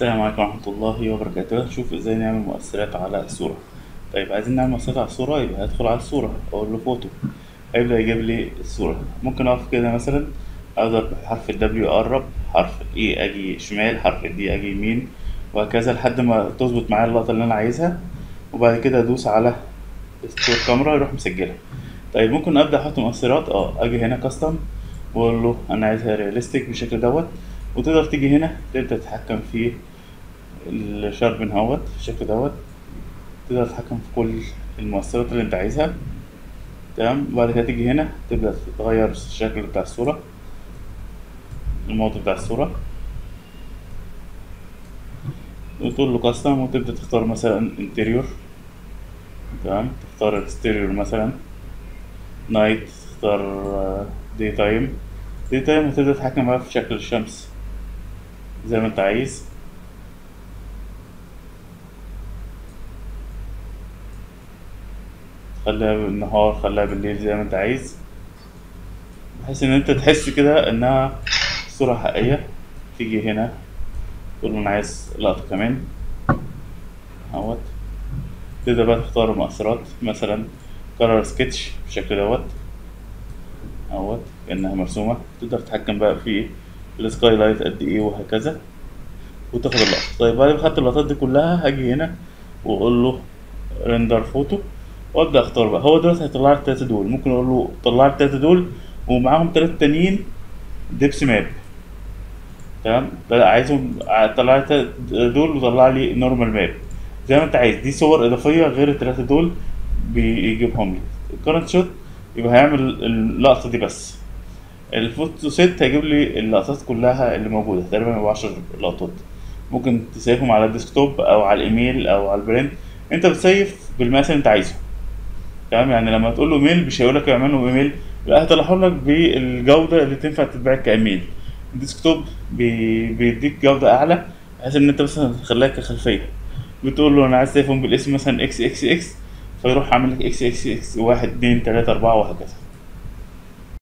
السلام عليكم ورحمة الله وبركاته نشوف ازاي نعمل مؤثرات على الصورة طيب عايزين نعمل مؤثرات على الصورة يبقى هدخل على الصورة اقول له فوتو هيبدأ يجيب لي الصورة ممكن اقف كده مثلا اقدر بحرف ال W اقرب حرف ال E اجي شمال حرف ال D اجي يمين وهكذا لحد ما تظبط معايا اللقطة اللي انا عايزها وبعد كده ادوس على ستور كاميرا يروح مسجلها طيب ممكن ابدا احط مؤثرات اه اجي هنا كاستم واقول له انا عايزها رياليستيك بالشكل دوت وتقدر تيجي هنا تبدا تتحكم في الشاربن اهوت بالشكل دوت تقدر تتحكم في كل المؤثرات اللي انت عايزها تمام بعد كده تيجي هنا تبدا تغير الشكل بتاع الصوره الموضوع بتاع الصوره وتقول له كاستم وتبدا تختار مثلا انتريور تمام تختار اكستيريور مثلا نايت تختار دي تايم دي تايم هتبدأ تتحكم بقى في شكل الشمس زي ما انت عايز خليها بالنهار خليها بالليل زي ما انت عايز بحيث ان انت تحس كده انها صورة حقيقية تيجي هنا تقول له انا عايز لقطة كمان اهوت تبدأ بقى تختار مؤثرات مثلا كرر سكتش بالشكل دوت اهوت كأنها مرسومة تقدر تتحكم بقى في السكاي لايت قد ايه وهكذا وتاخد اللقطة طيب بعد ما خدت اللقطات دي كلها هاجي هنا واقول له ريندر فوتو وابدا اختار بقى هو دلوقتي هيطلع لي التلاتة دول ممكن اقول له طلع لي التلاتة دول ومعاهم تلاتة تانيين ديبس ماب تمام عايزهم طلع لي دول وطلع لي نورمال ماب زي ما انت عايز دي صور اضافيه غير الثلاثه دول بيجيبهم لي الكرنت شوت يبقى هيعمل اللقطه دي بس الفوتو سيت هيجيب لي اللقطات كلها اللي موجوده تقريبا هو 10 لقطات ممكن تسيفهم على الديسكتوب او على الايميل او على البرنت انت بتسيف بالمقاس اللي انت عايزه تمام يعني لما تقول له ايميل مش هيقول لك اعمل له ايميل لا هيطلعه لك بالجوده اللي تنفع تتباع كايميل الديسكتوب بي... بيديك جوده اعلى بحيث ان انت مثلا تخليها كخلفيه بتقول له انا عايز تليفون بالاسم مثلا اكس اكس اكس فيروح عامل لك اكس اكس اكس واحد اتنين تلاته اربعه وهكذا